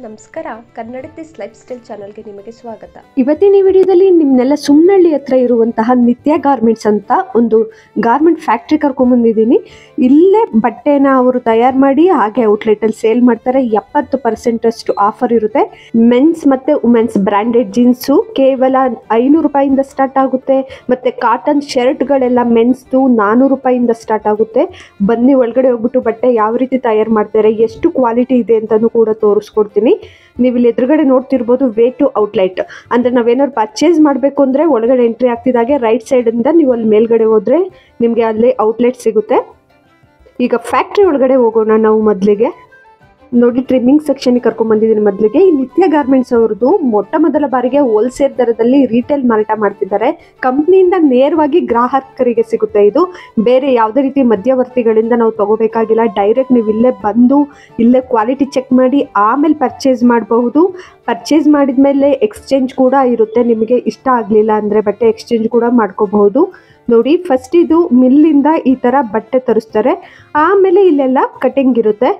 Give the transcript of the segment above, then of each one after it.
ನಮಸ್ಕಾರ ಕನ್ನಡತಿಸ್ life style ಚಾನಲ್ಗೆ ನಿಮಗೆ ಸ್ವಾಗತ ಇವತ್ತಿನ ಈ ವಿಡಿಯೋದಲ್ಲಿ ನಿಮ್ನೆಲ್ಲ ಸುಮ್ನಳ್ಳಿ ಹತ್ರ ಇರುವಂತಹ ನಿತ್ಯ ಗಾರ್ಮೆಂಟ್ಸ್ ಅಂತ ಒಂದು ಗಾರ್ಮೆಂಟ್ ಫ್ಯಾಕ್ಟ್ರಿ ಕರ್ಕೊಂಬಂದಿದ್ದೀನಿ ಇಲ್ಲೇ ಬಟ್ಟೆನ ಅವರು ತಯಾರು ಮಾಡಿ ಹಾಗೆ ಔಟ್ಲೆಟ್ ಅಲ್ಲಿ ಸೇಲ್ ಮಾಡ್ತಾರೆ ಎಪ್ಪತ್ತು ಪರ್ಸೆಂಟ್ ಅಷ್ಟು ಆಫರ್ ಇರುತ್ತೆ ಮೆನ್ಸ್ ಮತ್ತೆ ವುಮೆನ್ಸ್ ಬ್ರಾಂಡೆಡ್ ಜೀನ್ಸು ಕೇವಲ ಐನೂರು ರೂಪಾಯಿಂದ ಸ್ಟಾರ್ಟ್ ಆಗುತ್ತೆ ಮತ್ತೆ ಕಾಟನ್ ಶರ್ಟ್ಗಳೆಲ್ಲ ಮೆನ್ಸ್ದು ನಾನೂರು ರೂಪಾಯಿಂದ ಸ್ಟಾರ್ಟ್ ಆಗುತ್ತೆ ಬನ್ನಿ ಒಳಗಡೆ ಹೋಗ್ಬಿಟ್ಟು ಬಟ್ಟೆ ಯಾವ ರೀತಿ ತಯಾರು ಮಾಡ್ತಾರೆ ಎಷ್ಟು ಕ್ವಾಲಿಟಿ ಇದೆ ಅಂತಲೂ ಕೂಡ ತೋರಿಸ್ಕೊಡ್ತೀನಿ ನೀವು ಇಲ್ಲಿ ಎದುರುಗಡೆ ನೋಡ್ತಿರ್ಬೋದು ವೇ ಟು ಔಟ್ಲೆಟ್ ಅಂದರೆ ನಾವೇನಾದ್ರು ಪರ್ಚೇಸ್ ಮಾಡಬೇಕು ಅಂದರೆ ಒಳಗಡೆ ಎಂಟ್ರಿ ಆಗ್ತಿದ್ದಾಗೆ ರೈಟ್ ಸೈಡಿಂದ ನೀವು ಅಲ್ಲಿ ಮೇಲ್ಗಡೆ ಹೋದರೆ ನಿಮಗೆ ಅಲ್ಲಿ ಔಟ್ಲೆಟ್ ಸಿಗುತ್ತೆ ಈಗ ಫ್ಯಾಕ್ಟ್ರಿ ಒಳಗಡೆ ಹೋಗೋಣ ನಾವು ಮೊದಲಿಗೆ ನೋಡಿ ಟ್ರಿಮ್ಮಿಂಗ್ ಸೆಕ್ಷನ್ಗೆ ಕರ್ಕೊಂಡ್ಬಂದಿದ್ದೀನಿ ಮೊದಲಿಗೆ ಈ ನಿತ್ಯ ಗಾರ್ಮೆಂಟ್ಸ್ ಅವ್ರದ್ದು ಮೊಟ್ಟ ಮೊದಲ ಬಾರಿಗೆ ಹೋಲ್ಸೇಲ್ ದರದಲ್ಲಿ ರಿಟೇಲ್ ಮಾರಾಟ ಮಾಡ್ತಿದ್ದಾರೆ ಕಂಪ್ನಿಯಿಂದ ನೇರವಾಗಿ ಗ್ರಾಹಕರಿಗೆ ಸಿಗುತ್ತೆ ಇದು ಬೇರೆ ಯಾವುದೇ ರೀತಿ ಮಧ್ಯವರ್ತಿಗಳಿಂದ ನಾವು ತಗೋಬೇಕಾಗಿಲ್ಲ ಡೈರೆಕ್ಟ್ ನೀವು ಇಲ್ಲೇ ಬಂದು ಇಲ್ಲೇ ಕ್ವಾಲಿಟಿ ಚೆಕ್ ಮಾಡಿ ಆಮೇಲೆ ಪರ್ಚೇಸ್ ಮಾಡಬಹುದು ಪರ್ಚೇಸ್ ಮಾಡಿದ ಮೇಲೆ ಎಕ್ಸ್ಚೇಂಜ್ ಕೂಡ ಇರುತ್ತೆ ನಿಮಗೆ ಇಷ್ಟ ಆಗಲಿಲ್ಲ ಅಂದರೆ ಬಟ್ಟೆ ಎಕ್ಸ್ಚೇಂಜ್ ಕೂಡ ಮಾಡ್ಕೋಬಹುದು ನೋಡಿ ಫಸ್ಟ್ ಇದು ಮಿಲ್ಲಿಂದ ಈ ಥರ ಬಟ್ಟೆ ತರಿಸ್ತಾರೆ ಆಮೇಲೆ ಇಲ್ಲೆಲ್ಲ ಕಟಿಂಗ್ ಇರುತ್ತೆ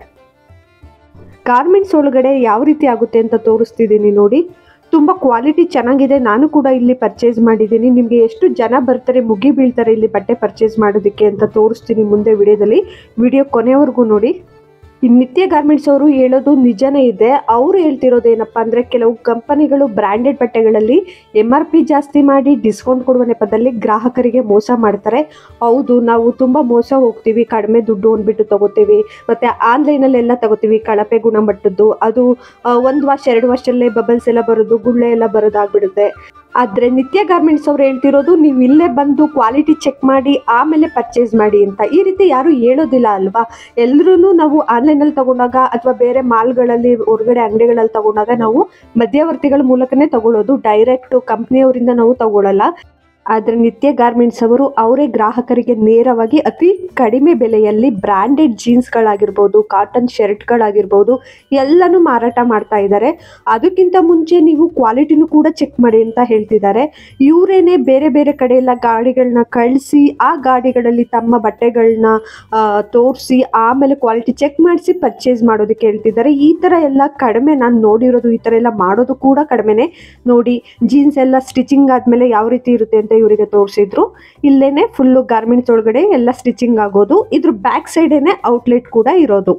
ಗಾರ್ಮೆಂಟ್ಸ್ ಒಳಗಡೆ ಯಾವ ರೀತಿ ಆಗುತ್ತೆ ಅಂತ ತೋರಿಸ್ತಿದ್ದೀನಿ ನೋಡಿ ತುಂಬ ಕ್ವಾಲಿಟಿ ಚೆನ್ನಾಗಿದೆ ನಾನು ಕೂಡ ಇಲ್ಲಿ ಪರ್ಚೇಸ್ ಮಾಡಿದ್ದೀನಿ ನಿಮಗೆ ಎಷ್ಟು ಜನ ಬರ್ತಾರೆ ಮುಗಿ ಬೀಳ್ತಾರೆ ಇಲ್ಲಿ ಬಟ್ಟೆ ಪರ್ಚೇಸ್ ಮಾಡೋದಕ್ಕೆ ಅಂತ ತೋರಿಸ್ತೀನಿ ಮುಂದೆ ವಿಡಿಯೋದಲ್ಲಿ ವಿಡಿಯೋ ಕೊನೆವರೆಗೂ ನೋಡಿ ಈ ನಿತ್ಯ ಗಾರ್ಮೆಂಟ್ಸ್ ಅವರು ಹೇಳೋದು ನಿಜನೇ ಇದೆ ಅವ್ರು ಹೇಳ್ತಿರೋದು ಏನಪ್ಪ ಅಂದರೆ ಕೆಲವು ಕಂಪನಿಗಳು ಬ್ರ್ಯಾಂಡೆಡ್ ಬಟ್ಟೆಗಳಲ್ಲಿ ಎಮ್ ಆರ್ ಪಿ ಜಾಸ್ತಿ ಮಾಡಿ ಡಿಸ್ಕೌಂಟ್ ಕೊಡುವ ನೆಪದಲ್ಲಿ ಗ್ರಾಹಕರಿಗೆ ಮೋಸ ಮಾಡ್ತಾರೆ ಹೌದು ನಾವು ತುಂಬ ಮೋಸ ಹೋಗ್ತೀವಿ ಕಡಿಮೆ ದುಡ್ಡು ಅಂದ್ಬಿಟ್ಟು ತಗೋತೀವಿ ಮತ್ತು ಆನ್ಲೈನಲ್ಲೆಲ್ಲ ತಗೋತೀವಿ ಕಳಪೆ ಗುಣಮಟ್ಟದ್ದು ಅದು ಒಂದು ವರ್ಷ ಎರಡು ವರ್ಷದಲ್ಲೇ ಬಬಲ್ಸ್ ಎಲ್ಲ ಬರೋದು ಗುಳ್ಳೆ ಎಲ್ಲ ಬರೋದಾಗ್ಬಿಡುತ್ತೆ ಆದರೆ ನಿತ್ಯ ಗಾರ್ಮೆಂಟ್ಸ್ ಅವ್ರು ಹೇಳ್ತಿರೋದು ನೀವು ಇಲ್ಲೇ ಬಂದು ಕ್ವಾಲಿಟಿ ಚೆಕ್ ಮಾಡಿ ಆಮೇಲೆ ಪರ್ಚೇಸ್ ಮಾಡಿ ಅಂತ ಈ ರೀತಿ ಯಾರು ಹೇಳೋದಿಲ್ಲ ಅಲ್ವಾ ಎಲ್ಲರೂ ನಾವು ಆನ್ಲೈನಲ್ಲಿ ತಗೊಂಡಾಗ ಅಥವಾ ಬೇರೆ ಮಾಲ್ಗಳಲ್ಲಿ ಹೊರಗಡೆ ಅಂಗಡಿಗಳಲ್ಲಿ ತಗೊಂಡಾಗ ನಾವು ಮಧ್ಯವರ್ತಿಗಳ ಮೂಲಕನೇ ತಗೊಳ್ಳೋದು ಡೈರೆಕ್ಟ್ ಕಂಪ್ನಿಯವರಿಂದ ನಾವು ತಗೊಳ್ಳಲ್ಲ ಆದರೆ ನಿತ್ಯ ಗಾರ್ಮೆಂಟ್ಸ್ ಅವರು ಅವರೇ ಗ್ರಾಹಕರಿಗೆ ನೇರವಾಗಿ ಅತಿ ಕಡಿಮೆ ಬೆಲೆಯಲ್ಲಿ ಬ್ರ್ಯಾಂಡೆಡ್ ಜೀನ್ಸ್ಗಳಾಗಿರ್ಬೋದು ಕಾಟನ್ ಶರ್ಟ್ಗಳಾಗಿರ್ಬೋದು ಎಲ್ಲನೂ ಮಾರಾಟ ಮಾಡ್ತಾ ಇದ್ದಾರೆ ಅದಕ್ಕಿಂತ ಮುಂಚೆ ನೀವು ಕ್ವಾಲಿಟಿನೂ ಕೂಡ ಚೆಕ್ ಮಾಡಿ ಅಂತ ಹೇಳ್ತಿದ್ದಾರೆ ಇವರೇನೆ ಬೇರೆ ಬೇರೆ ಕಡೆ ಎಲ್ಲ ಗಾಡಿಗಳನ್ನ ಕಳಿಸಿ ಆ ಗಾಡಿಗಳಲ್ಲಿ ತಮ್ಮ ಬಟ್ಟೆಗಳನ್ನ ತೋರಿಸಿ ಆಮೇಲೆ ಕ್ವಾಲಿಟಿ ಚೆಕ್ ಮಾಡಿಸಿ ಪರ್ಚೇಸ್ ಮಾಡೋದಕ್ಕೆ ಹೇಳ್ತಿದ್ದಾರೆ ಈ ಥರ ಎಲ್ಲ ಕಡಿಮೆ ನಾನು ನೋಡಿರೋದು ಈ ಥರ ಎಲ್ಲ ಮಾಡೋದು ಕೂಡ ಕಡಿಮೆನೆ ನೋಡಿ ಜೀನ್ಸ್ ಎಲ್ಲ ಸ್ಟಿಚಿಂಗ್ ಆದಮೇಲೆ ಯಾವ ರೀತಿ ಇರುತ್ತೆ ಅಂತ ಇವರಿಗೆ ತೋರಿಸಿದ್ರು ಇಲ್ಲೇನೆ ಫುಲ್ಲು ಗಾರ್ಮೆಂಟ್ಸ್ ಒಳಗಡೆ ಎಲ್ಲ ಸ್ಟಿಚಿಂಗ್ ಆಗೋದು ಇದ್ರ ಬ್ಯಾಕ್ ಸೈಡೇನೆ ಔಟ್ಲೆಟ್ ಕೂಡ ಇರೋದು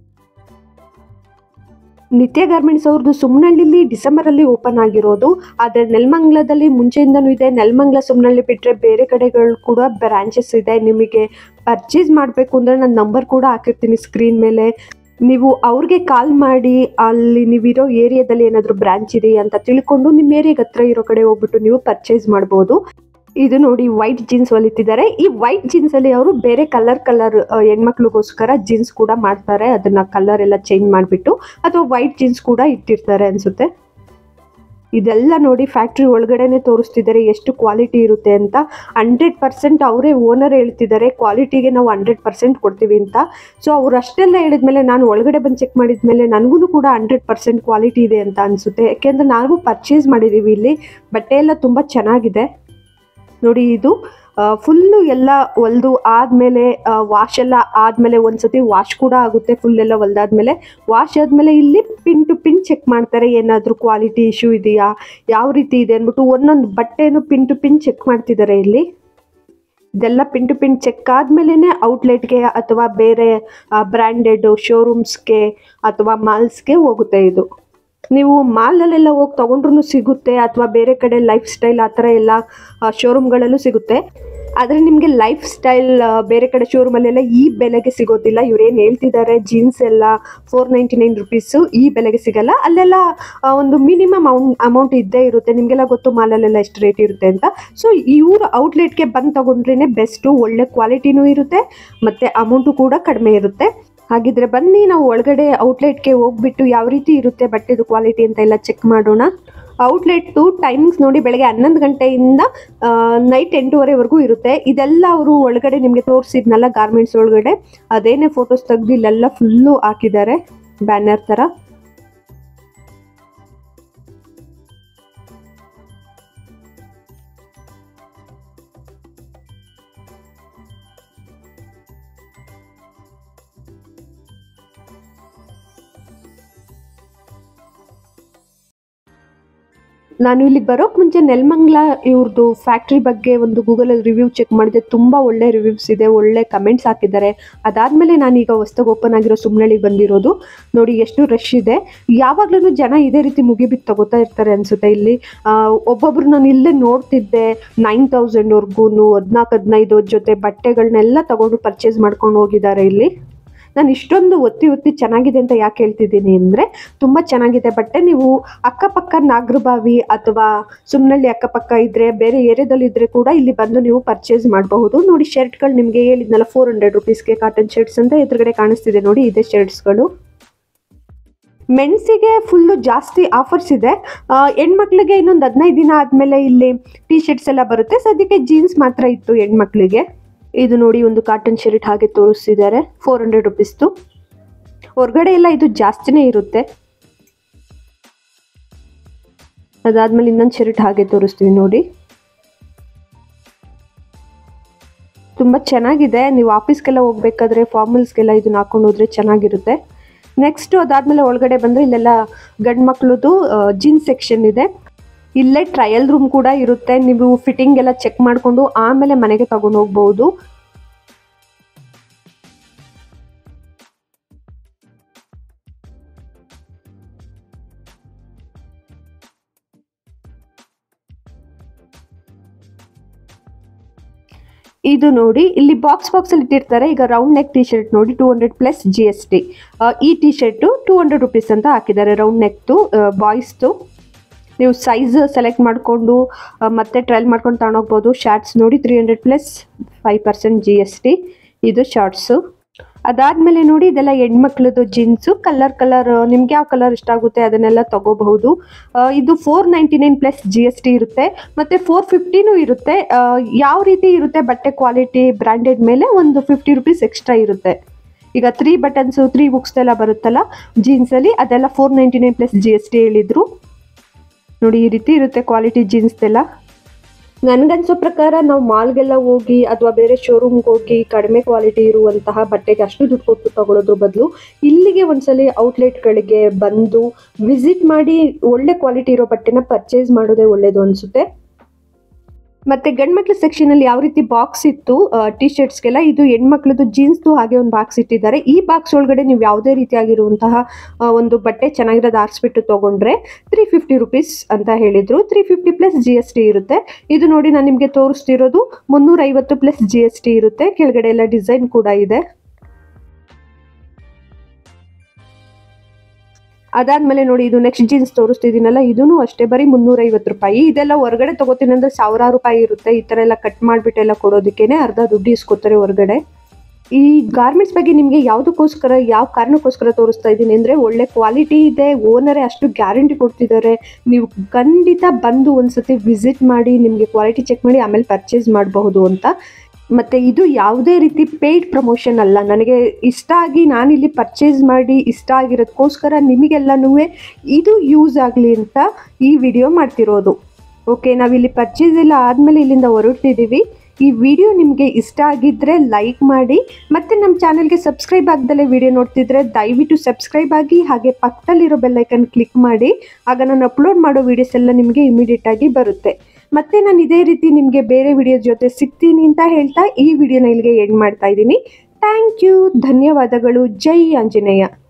ನಿತ್ಯ ಗಾರ್ಮೆಂಟ್ಸ್ ಅವ್ರದ್ದು ಸುಮ್ನಹಳ್ಳಿಲಿ ಡಿಸೆಂಬರಲ್ಲಿ ಓಪನ್ ಆಗಿರೋದು ಆದರೆ ನೆಲಮಂಗ್ಲದಲ್ಲಿ ಮುಂಚೆಯಿಂದನೂ ಇದೆ ನೆಲಮಂಗ್ಲ ಸುಮ್ನಹಳ್ಳಿ ಬಿಟ್ಟರೆ ಬೇರೆ ಕಡೆಗಳು ಕೂಡ ಬ್ರಾಂಚಸ್ ಇದೆ ನಿಮಗೆ ಪರ್ಚೇಸ್ ಮಾಡಬೇಕು ಅಂದರೆ ನನ್ನ ನಂಬರ್ ಕೂಡ ಹಾಕಿರ್ತೀನಿ ಸ್ಕ್ರೀನ್ ಮೇಲೆ ನೀವು ಅವ್ರಿಗೆ ಕಾಲ್ ಮಾಡಿ ಅಲ್ಲಿ ನೀವಿರೋ ಏರಿಯಾದಲ್ಲಿ ಏನಾದರೂ ಬ್ರಾಂಚ್ ಇದೆಯಾ ಅಂತ ತಿಳ್ಕೊಂಡು ನಿಮ್ಮ ಏರಿಯಾಗೆ ಹತ್ರ ಇರೋ ಕಡೆ ಹೋಗ್ಬಿಟ್ಟು ನೀವು ಪರ್ಚೇಸ್ ಮಾಡ್ಬೋದು ಇದು ನೋಡಿ ವೈಟ್ ಜೀನ್ಸ್ ಹೊಲಿತಿದ್ದಾರೆ ಈ ವೈಟ್ ಜೀನ್ಸ್ ಅಲ್ಲಿ ಅವರು ಬೇರೆ ಕಲರ್ ಕಲರ್ ಹೆಣ್ಮಕ್ಳಿಗೋಸ್ಕರ ಜೀನ್ಸ್ ಕೂಡ ಮಾಡ್ತಾರೆ ಅದನ್ನ ಕಲರ್ ಎಲ್ಲ ಚೇಂಜ್ ಮಾಡಿಬಿಟ್ಟು ಅಥವಾ ವೈಟ್ ಜೀನ್ಸ್ ಕೂಡ ಇಟ್ಟಿರ್ತಾರೆ ಅನ್ಸುತ್ತೆ ಇದೆಲ್ಲ ನೋಡಿ ಫ್ಯಾಕ್ಟ್ರಿ ಒಳಗಡೆನೆ ತೋರಿಸ್ತಿದ್ದಾರೆ ಎಷ್ಟು ಕ್ವಾಲಿಟಿ ಇರುತ್ತೆ ಅಂತ ಹಂಡ್ರೆಡ್ ಪರ್ಸೆಂಟ್ ಅವರೇ ಓನರ್ ಹೇಳ್ತಿದ್ದಾರೆ ಕ್ವಾಲಿಟಿಗೆ ನಾವು ಹಂಡ್ರೆಡ್ ಪರ್ಸೆಂಟ್ ಕೊಡ್ತೀವಿ ಅಂತ ಸೊ ಅವ್ರು ಅಷ್ಟೆಲ್ಲ ಹೇಳಿದ್ಮೇಲೆ ನಾನು ಒಳಗಡೆ ಬಂದು ಚೆಕ್ ಮಾಡಿದ್ಮೇಲೆ ನನಗೂ ಕೂಡ ಹಂಡ್ರೆಡ್ ಪರ್ಸೆಂಟ್ ಕ್ವಾಲಿಟಿ ಇದೆ ಅಂತ ಅನಿಸುತ್ತೆ ಯಾಕೆಂದರೆ ನಾವು ಪರ್ಚೇಸ್ ಮಾಡಿದ್ದೀವಿ ಇಲ್ಲಿ ಬಟ್ಟೆ ಎಲ್ಲ ತುಂಬ ಚೆನ್ನಾಗಿದೆ ನೋಡಿ ಇದು ಫುಲ್ಲು ಎಲ್ಲ ಹೊಲ್ದು ಆದಮೇಲೆ ವಾಶ್ ಎಲ್ಲ ಆದಮೇಲೆ ಒಂದ್ಸತಿ ವಾಶ್ ಕೂಡ ಆಗುತ್ತೆ ಫುಲ್ ಎಲ್ಲ ಹೊಲ್ದಾದ್ಮೇಲೆ ವಾಶ್ ಆದಮೇಲೆ ಇಲ್ಲಿ ಪಿನ್ ಟು ಪಿನ್ ಚೆಕ್ ಮಾಡ್ತಾರೆ ಏನಾದರೂ ಕ್ವಾಲಿಟಿ ಇಶ್ಯೂ ಇದೆಯಾ ಯಾವ ರೀತಿ ಇದೆ ಅಂದ್ಬಿಟ್ಟು ಒಂದೊಂದು ಬಟ್ಟೆನೂ ಪಿನ್ ಟು ಪಿನ್ ಚೆಕ್ ಮಾಡ್ತಿದ್ದಾರೆ ಇಲ್ಲಿ ಇದೆಲ್ಲ ಪಿನ್ ಟು ಪಿನ್ ಚೆಕ್ ಆದಮೇಲೆ ಔಟ್ಲೆಟ್ಗೆ ಅಥವಾ ಬೇರೆ ಬ್ರ್ಯಾಂಡೆಡ್ ಶೋರೂಮ್ಸ್ಗೆ ಅಥವಾ ಮಾಲ್ಸ್ಗೆ ಹೋಗುತ್ತೆ ಇದು ನೀವು ಮಾಲಲ್ಲೆಲ್ಲ ಹೋಗಿ ತೊಗೊಂಡ್ರು ಸಿಗುತ್ತೆ ಅಥವಾ ಬೇರೆ ಕಡೆ ಲೈಫ್ ಸ್ಟೈಲ್ ಆ ಥರ ಎಲ್ಲ ಶೋರೂಮ್ಗಳಲ್ಲೂ ಸಿಗುತ್ತೆ ಆದರೆ ನಿಮಗೆ ಲೈಫ್ ಸ್ಟೈಲ್ ಬೇರೆ ಕಡೆ ಶೋರೂಮಲ್ಲೆಲ್ಲ ಈ ಬೆಲೆಗೆ ಸಿಗೋದಿಲ್ಲ ಇವ್ರೇನು ಹೇಳ್ತಿದ್ದಾರೆ ಜೀನ್ಸ್ ಎಲ್ಲ ಫೋರ್ ನೈಂಟಿ ನೈನ್ ರುಪೀಸು ಈ ಬೆಲೆಗೆ ಸಿಗಲ್ಲ ಅಲ್ಲೆಲ್ಲ ಆ, ಒಂದು ಮಿನಿಮಮ್ ಅಮೌಂಟ್ ಅಮೌಂಟ್ ಇದ್ದೇ ಇರುತ್ತೆ ನಿಮಗೆಲ್ಲ ಗೊತ್ತು ಮಾಲಲ್ಲೆಲ್ಲ ಎಷ್ಟು ರೇಟ್ ಇರುತ್ತೆ ಅಂತ ಸೊ ಇವ್ರ ಔಟ್ಲೆಟ್ಗೆ ಬಂದು ತೊಗೊಂಡ್ರೇ ಬೆಸ್ಟು ಒಳ್ಳೆ ಕ್ವಾಲಿಟಿನೂ ಇರುತ್ತೆ ಮತ್ತು ಅಮೌಂಟು ಕೂಡ ಕಡಿಮೆ ಇರುತ್ತೆ ಹಾಗಿದ್ರೆ ಬನ್ನಿ ನಾವು ಒಳಗಡೆ ಔಟ್ಲೆಟ್ಗೆ ಹೋಗ್ಬಿಟ್ಟು ಯಾವ ರೀತಿ ಇರುತ್ತೆ ಬಟ್ಟೆದು ಕ್ವಾಲಿಟಿ ಅಂತ ಎಲ್ಲ ಚೆಕ್ ಮಾಡೋಣ ಔಟ್ಲೆಟ್ಟು ಟೈಮಿಂಗ್ಸ್ ನೋಡಿ ಬೆಳಗ್ಗೆ ಹನ್ನೊಂದು ಗಂಟೆಯಿಂದ ನೈಟ್ ಎಂಟೂವರೆವರೆಗೂ ಇರುತ್ತೆ ಇದೆಲ್ಲ ಅವರು ಒಳಗಡೆ ನಿಮಗೆ ತೋರಿಸಿದ್ನಲ್ಲ ಗಾರ್ಮೆಂಟ್ಸ್ ಒಳಗಡೆ ಅದೇನೇ ಫೋಟೋಸ್ ತೆಗೆದು ಇಲ್ಲೆಲ್ಲ ಫುಲ್ಲು ಹಾಕಿದ್ದಾರೆ ಬ್ಯಾನರ್ ಥರ ನಾನು ಇಲ್ಲಿಗೆ ಬರೋಕ್ ಮುಂಚೆ ನೆಲಮಂಗ್ಲ ಇವ್ರದ್ದು ಫ್ಯಾಕ್ಟ್ರಿ ಬಗ್ಗೆ ಒಂದು ಗೂಗಲಲ್ಲಿ ರಿವ್ಯೂ ಚೆಕ್ ಮಾಡಿದೆ ತುಂಬ ಒಳ್ಳೆ ರಿವ್ಯೂಸ್ ಇದೆ ಒಳ್ಳೆ ಕಮೆಂಟ್ಸ್ ಹಾಕಿದ್ದಾರೆ ಅದಾದಮೇಲೆ ನಾನೀಗ ಹೊಸ್ದಾಗಿ ಓಪನ್ ಆಗಿರೋ ಸುಮ್ಮನಳ್ಳಿಗೆ ಬಂದಿರೋದು ನೋಡಿ ಎಷ್ಟು ರಶ್ ಇದೆ ಯಾವಾಗ್ಲೂ ಜನ ಇದೇ ರೀತಿ ಮುಗಿಬಿಟ್ಟು ತಗೋತಾ ಇರ್ತಾರೆ ಅನ್ಸುತ್ತೆ ಇಲ್ಲಿ ಆ, ಒಬ್ಬೊಬ್ರು ನಾನು ಇಲ್ಲೇ ನೋಡ್ತಿದ್ದೆ ನೈನ್ ತೌಸಂಡ್ವರೆಗೂ ಹದಿನಾಲ್ಕು ಹದಿನೈದು ಜೊತೆ ಬಟ್ಟೆಗಳನ್ನೆಲ್ಲ ತಗೊಂಡು ಪರ್ಚೇಸ್ ಮಾಡ್ಕೊಂಡು ಹೋಗಿದ್ದಾರೆ ಇಲ್ಲಿ ನಾನು ಇಷ್ಟೊಂದು ಒತ್ತಿ ಒತ್ತಿ ಚೆನ್ನಾಗಿದೆ ಅಂತ ಯಾಕೆ ಹೇಳ್ತಿದ್ದೀನಿ ಅಂದರೆ ತುಂಬ ಚೆನ್ನಾಗಿದೆ ಬಟ್ಟೆ ನೀವು ಅಕ್ಕಪಕ್ಕ ನಾಗರಬಾವಿ ಅಥವಾ ಸುಮ್ಮನಳ್ಳಿ ಅಕ್ಕಪಕ್ಕ ಇದ್ದರೆ ಬೇರೆ ಏರಿಯಾದಲ್ಲಿ ಇದ್ದರೆ ಕೂಡ ಇಲ್ಲಿ ಬಂದು ನೀವು ಪರ್ಚೇಸ್ ಮಾಡಬಹುದು ನೋಡಿ ಶರ್ಟ್ಗಳು ನಿಮಗೆ ಹೇಳಿದ್ನಲ್ಲ ಫೋರ್ ಹಂಡ್ರೆಡ್ ರುಪೀಸ್ಗೆ ಕಾಟನ್ ಶರ್ಟ್ಸ್ ಅಂತ ಎದುರುಗಡೆ ಕಾಣಿಸ್ತಿದೆ ನೋಡಿ ಇದೇ ಶರ್ಟ್ಸ್ಗಳು ಮೆನ್ಸಿಗೆ ಫುಲ್ಲು ಜಾಸ್ತಿ ಆಫರ್ಸ್ ಇದೆ ಆ, ಹೆಣ್ಮಕ್ಳಿಗೆ ಇನ್ನೊಂದು ಹದಿನೈದು ದಿನ ಆದಮೇಲೆ ಇಲ್ಲಿ ಟಿ ಶರ್ಟ್ಸ್ ಎಲ್ಲ ಬರುತ್ತೆ ಸದ್ಯಕ್ಕೆ ಜೀನ್ಸ್ ಮಾತ್ರ ಇತ್ತು ಹೆಣ್ಮಕ್ಳಿಗೆ ಇದು ನೋಡಿ ಒಂದು ಕಾಟನ್ ಶರ್ಟ್ ಹಾಗೆ ತೋರಿಸ್ತಿದ್ದಾರೆ ಫೋರ್ ಹಂಡ್ರೆಡ್ ರುಪೀಸ್ದು ಹೊರಗಡೆ ಎಲ್ಲ ಇದು ಜಾಸ್ತಿನೇ ಇರುತ್ತೆ ಅದಾದ್ಮೇಲೆ ಇನ್ನೊಂದು ಶರ್ಟ್ ಹಾಗೆ ತೋರಿಸ್ತೀವಿ ನೋಡಿ ತುಂಬ ಚೆನ್ನಾಗಿದೆ ನೀವು ಆಫೀಸ್ಗೆಲ್ಲ ಹೋಗ್ಬೇಕಾದ್ರೆ ಫಾರ್ಮಲ್ಸ್ಗೆಲ್ಲ ಇದನ್ನ ಹಾಕೊಂಡು ಹೋದ್ರೆ ಚೆನ್ನಾಗಿರುತ್ತೆ ನೆಕ್ಸ್ಟ್ ಅದಾದ್ಮೇಲೆ ಒಳಗಡೆ ಬಂದರೆ ಇಲ್ಲೆಲ್ಲ ಗಂಡು ಮಕ್ಳದ್ದು ಜೀನ್ಸ್ ಸೆಕ್ಷನ್ ಇದೆ ಇಲ್ಲೇ ಟ್ರಯಲ್ ರೂಮ್ ಕೂಡ ಇರುತ್ತೆ ನೀವು ಫಿಟ್ಟಿಂಗ್ ಎಲ್ಲ ಚೆಕ್ ಮಾಡಿಕೊಂಡು ಆಮೇಲೆ ಮನೆಗೆ ತಗೊಂಡು ಹೋಗ್ಬೋದು ಇದು ನೋಡಿ ಇಲ್ಲಿ ಬಾಕ್ಸ್ ಬಾಕ್ಸ್ ಅಲ್ಲಿ ಇಟ್ಟಿರ್ತಾರೆ ಈಗ ರೌಂಡ್ ನೆಕ್ ಟಿ ಶರ್ಟ್ ನೋಡಿ two hundred plus G S T ಈ T shirt two hundred rupees ಅಂತ ಹಾಕಿದ್ದಾರೆ ರೌಂಡ್ ನೆಕ್ದು ಬಾಯ್ಸ್ದು ನೀವು ಸೈಜ್ ಸೆಲೆಕ್ಟ್ ಮಾಡಿಕೊಂಡು ಮತ್ತೆ ಟ್ರಯಲ್ ಮಾಡ್ಕೊಂಡು ತಗೊಂಡೋಗ್ಬೋದು ಶಾರ್ಟ್ಸ್ ನೋಡಿ three hundred plus five percent G S T ಇದು ಶಾರ್ಟ್ಸು ಅದಾದಮೇಲೆ ನೋಡಿ ಇದೆಲ್ಲ ಹೆಣ್ಮಕ್ಳದ್ದು ಜೀನ್ಸು ಕಲರ್ ಕಲರ್ ನಿಮ್ಗೆ ಯಾವ ಕಲರ್ ಇಷ್ಟ ಆಗುತ್ತೆ ಅದನ್ನೆಲ್ಲ ತಗೋಬಹುದು ಆ, ಇದು four ninety nine plus G S T ಇರುತ್ತೆ ಮತ್ತು ಫೋರ್ ಫಿಫ್ಟಿನೂ ಇರುತ್ತೆ ಆ, ಯಾವ ರೀತಿ ಇರುತ್ತೆ ಬಟ್ಟೆ ಕ್ವಾಲಿಟಿ ಬ್ರ್ಯಾಂಡೆಡ್ ಮೇಲೆ ಒಂದು ಫಿಫ್ಟಿ ರುಪೀಸ್ ಎಕ್ಸ್ಟ್ರಾ ಇರುತ್ತೆ ಈಗ ತ್ರೀ ಬಟನ್ಸು ತ್ರೀ ಬುಕ್ಸ್ ಎಲ್ಲ ಬರುತ್ತಲ್ಲ ಜೀನ್ಸಲ್ಲಿ ಅದೆಲ್ಲ four ninety nine plus G S T ಹೇಳಿದ್ರು ನೋಡಿ ಈ ರೀತಿ ಇರುತ್ತೆ ಕ್ವಾಲಿಟಿ ಜೀನ್ಸ್ದೆಲ್ಲ ನನಗನ್ಸೋ ಪ್ರಕಾರ ನಾವು ಮಾಲ್ಗೆಲ್ಲ ಹೋಗಿ ಅಥವಾ ಬೇರೆ ಶೋರೂಮ್ಗೆ ಹೋಗಿ ಕಡಿಮೆ ಕ್ವಾಲಿಟಿ ಇರುವಂತಹ ಬಟ್ಟೆಗೆ ಅಷ್ಟು ದುಡ್ಡು ಕೊಟ್ಟು ತಗೊಳ್ಳೋದ್ರ ಬದಲು ಇಲ್ಲಿಗೆ ಒಂದ್ಸಲಿ ಔಟ್ಲೆಟ್ಗಳಿಗೆ ಬಂದು ವಿಸಿಟ್ ಮಾಡಿ ಒಳ್ಳೆ ಕ್ವಾಲಿಟಿ ಇರೋ ಬಟ್ಟೆನ ಪರ್ಚೇಸ್ ಮಾಡೋದೇ ಒಳ್ಳೇದು ಅನಿಸುತ್ತೆ ಮತ್ತೆ ಗಂಡ್ಮಕ್ಳ ಸೆಕ್ಷನ್ ಅಲ್ಲಿ ಯಾವ ರೀತಿ ಬಾಕ್ಸ್ ಇತ್ತು ಟಿ ಶರ್ಟ್ಸ್ಗೆಲ್ಲ ಇದು ಹೆಣ್ಮಕ್ಳದ್ದು ಜೀನ್ಸ್ದು ಹಾಗೆ ಒಂದು ಬಾಕ್ಸ್ ಇಟ್ಟಿದ್ದಾರೆ ಈ ಬಾಕ್ಸ್ ಒಳಗಡೆ ನೀವು ಯಾವುದೇ ರೀತಿಯಾಗಿರುವಂತಹ ಆ, ಒಂದು ಬಟ್ಟೆ ಚೆನ್ನಾಗಿರೋದು ಆರಿಸ್ಬಿಟ್ಟು ತಗೊಂಡ್ರೆ ತ್ರೀ ಫಿಫ್ಟಿ ರುಪೀಸ್ ಅಂತ ಹೇಳಿದ್ರು three fifty plus G S T ಇರುತ್ತೆ ಇದು ನೋಡಿ ನಾನು ನಿಮಗೆ ತೋರಿಸ್ತಿರೋದು ಮುನ್ನೂರ ಐವತ್ತು ಪ್ಲಸ್ ಜಿ ಎಸ್ ಟಿ ಇರುತ್ತೆ ಕೆಳಗಡೆ ಎಲ್ಲ ಡಿಸೈನ್ ಕೂಡ ಇದೆ ಅದಾದ್ಮೇಲೆ ನೋಡಿ ಇದು ನೆಕ್ಸ್ಟ್ ಜೀನ್ಸ್ ತೋರಿಸ್ತಿದ್ದೀನಲ್ಲ ಇದೂ ಅಷ್ಟೇ ಬರೀ ಮುನ್ನೂರೈವತ್ತು ರೂಪಾಯಿ ಇದೆಲ್ಲ ಹೊರಗಡೆ ತಗೋತೀನಿ ಅಂದ್ರೆ ಸಾವಿರಾರು ರೂಪಾಯಿ ಇರುತ್ತೆ ಈ ಥರ ಎಲ್ಲ ಕಟ್ ಮಾಡಿಬಿಟ್ಟೆಲ್ಲ ಕೊಡೋದಕ್ಕೇನೆ ಅರ್ಧ ದುಡ್ಡು ಇಸ್ಕೊತಾರೆ ಹೊರಗಡೆ ಈ ಗಾರ್ಮೆಂಟ್ಸ್ ಬಗ್ಗೆ ನಿಮಗೆ ಯಾವುದಕ್ಕೋಸ್ಕರ ಯಾವ ಕಾರಣಕ್ಕೋಸ್ಕರ ತೋರಿಸ್ತಾ ಇದ್ದೀನಿ ಅಂದರೆ ಒಳ್ಳೆ ಕ್ವಾಲಿಟಿ ಇದೆ ಓನರೇ ಅಷ್ಟು ಗ್ಯಾರಂಟಿ ಕೊಡ್ತಿದ್ದಾರೆ ನೀವು ಖಂಡಿತ ಬಂದು ಒಂದ್ಸತಿ ವಿಸಿಟ್ ಮಾಡಿ ನಿಮಗೆ ಕ್ವಾಲಿಟಿ ಚೆಕ್ ಮಾಡಿ ಆಮೇಲೆ ಪರ್ಚೇಸ್ ಮಾಡಬಹುದು ಅಂತ ಮತ್ತು ಇದು ಯಾವುದೇ ರೀತಿ ಪೇಯ್ಡ್ ಪ್ರಮೋಷನ್ ಅಲ್ಲ ನನಗೆ ಇಷ್ಟ ಆಗಿ ನಾನಿಲ್ಲಿ ಪರ್ಚೇಸ್ ಮಾಡಿ ಇಷ್ಟ ಆಗಿರೋದಕ್ಕೋಸ್ಕರ ನಿಮಗೆಲ್ಲನೂ ಇದು ಯೂಸ್ ಆಗಲಿ ಅಂತ ಈ ವಿಡಿಯೋ ಮಾಡ್ತಿರೋದು ಓಕೆ ನಾವಿಲ್ಲಿ ಪರ್ಚೇಸ್ ಎಲ್ಲ ಆದಮೇಲೆ ಇಲ್ಲಿಂದ ಹೊರಡ್ತಿದ್ದೀವಿ ಈ ವಿಡಿಯೋ ನಿಮಗೆ ಇಷ್ಟ ಆಗಿದ್ದರೆ ಲೈಕ್ ಮಾಡಿ ಮತ್ತು ನಮ್ಮ ಚಾನಲ್ಗೆ ಸಬ್ಸ್ಕ್ರೈಬ್ ಆಗ್ದಲೇ ವಿಡಿಯೋ ನೋಡ್ತಿದ್ರೆ ದಯವಿಟ್ಟು ಸಬ್ಸ್ಕ್ರೈಬ್ ಆಗಿ ಹಾಗೆ ಪಕ್ಕದಲ್ಲಿರೋ ಬೆಲ್ಲೈಕನ್ ಕ್ಲಿಕ್ ಮಾಡಿ ಆಗ ನಾನು ಅಪ್ಲೋಡ್ ಮಾಡೋ ವಿಡಿಯೋಸ್ ಎಲ್ಲ ನಿಮಗೆ ಇಮಿಡಿಯೇಟ್ ಆಗಿ ಬರುತ್ತೆ ಮತ್ತೆ ನಾನು ಇದೇ ರೀತಿ ನಿಮಗೆ ಬೇರೆ ವಿಡಿಯೋ ಜೊತೆ ಸಿಗ್ತೀನಿ ಅಂತ ಹೇಳ್ತಾ ಈ ವಿಡಿಯೋನ ಇಲ್ಲಿಗೆ ಎಂಡ್ ಮಾಡ್ತಾ ಇದ್ದೀನಿ ಥ್ಯಾಂಕ್ ಯು ಧನ್ಯವಾದಗಳು ಜೈ ಆಂಜನೇಯ